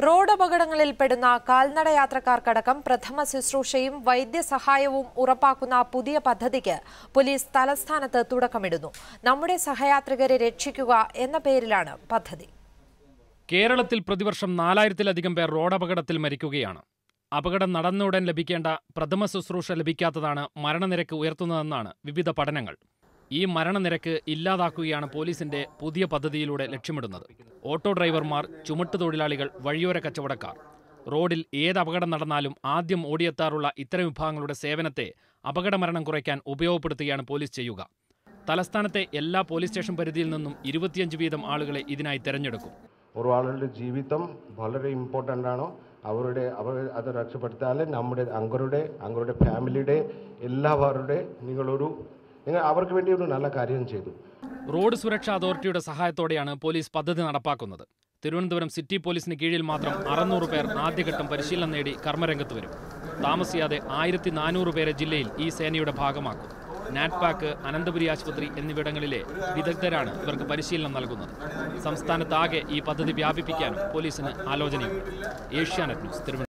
road അപകടങ്ങളിൽ പെടുന്ന കാൽനട യാത്രക്കാർക്കടക്കം പ്രഥമ ശുശ്രൂഷയും വൈദ്യസഹായവും ഉറപ്പാക്കുന്ന പുതിയ പദ്ധതിക്ക് പോലീസ് തലസ്ഥാനത്ത് തുടക്കമിടുന്നു നമ്മുടെ സഹയാത്രികരെ രക്ഷിക്കുക എന്ന പേരിലാണ് പദ്ധതി കേരളത്തിൽ പ്രതിവർഷം നാലായിരത്തിലധികം പേർ റോഡപകടത്തിൽ മരിക്കുകയാണ് അപകടം നടന്നുടൻ ലഭിക്കേണ്ട പ്രഥമ ശുശ്രൂഷ ലഭിക്കാത്തതാണ് മരണനിരക്ക് ഉയർത്തുന്നതെന്നാണ് വിവിധ പഠനങ്ങൾ ഈ മരണനിരക്ക് ഇല്ലാതാക്കുകയാണ് പോലീസിന്റെ പുതിയ പദ്ധതിയിലൂടെ ലക്ഷ്യമിടുന്നത് ഓട്ടോ ഡ്രൈവർമാർ ചുമട്ടുതൊഴിലാളികൾ വഴിയോര കച്ചവടക്കാർ റോഡിൽ ഏത് അപകടം നടന്നാലും ആദ്യം ഓടിയെത്താറുള്ള ഇത്തരം വിഭാഗങ്ങളുടെ സേവനത്തെ അപകടമരണം കുറയ്ക്കാൻ ഉപയോഗപ്പെടുത്തുകയാണ് പോലീസ് ചെയ്യുക തലസ്ഥാനത്തെ എല്ലാ പോലീസ് സ്റ്റേഷൻ പരിധിയിൽ നിന്നും ഇരുപത്തിയഞ്ച് വീതം ആളുകളെ ഇതിനായി തെരഞ്ഞെടുക്കും ഒരാളുടെ ജീവിതം വളരെ ഇമ്പോർട്ടൻ്റ് ആണോ അവരുടെ അവർ അത് രക്ഷപ്പെടുത്താൽ നമ്മുടെ അംഗരുടെ അംഗരുടെ ഫാമിലിയുടെ എല്ലാവരുടെ നിങ്ങളൊരു നിങ്ങൾ അവർക്ക് വേണ്ടി ഒരു നല്ല കാര്യം ചെയ്തു റോഡ് സുരക്ഷാ അതോറിറ്റിയുടെ സഹായത്തോടെയാണ് പോലീസ് പദ്ധതി നടപ്പാക്കുന്നത് തിരുവനന്തപുരം സിറ്റി പോലീസിന് കീഴിൽ മാത്രം അറുന്നൂറ് പേർ ആദ്യഘട്ടം പരിശീലനം നേടി കർമ്മരംഗത്ത് വരും താമസിയാതെ ആയിരത്തി നാനൂറ് പേരെ ജില്ലയിൽ ഈ സേനയുടെ ഭാഗമാക്കും നാറ്റ്പാക്ക് അനന്തപുരി ആശുപത്രി എന്നിവിടങ്ങളിലെ വിദഗ്ധരാണ് ഇവർക്ക് പരിശീലനം നൽകുന്നത് സംസ്ഥാനത്താകെ ഈ പദ്ധതി വ്യാപിപ്പിക്കാനും പോലീസിന് ആലോചനയുണ്ട് ഏഷ്യാനെറ്റ് ന്യൂസ് തിരുവനന്തപുരം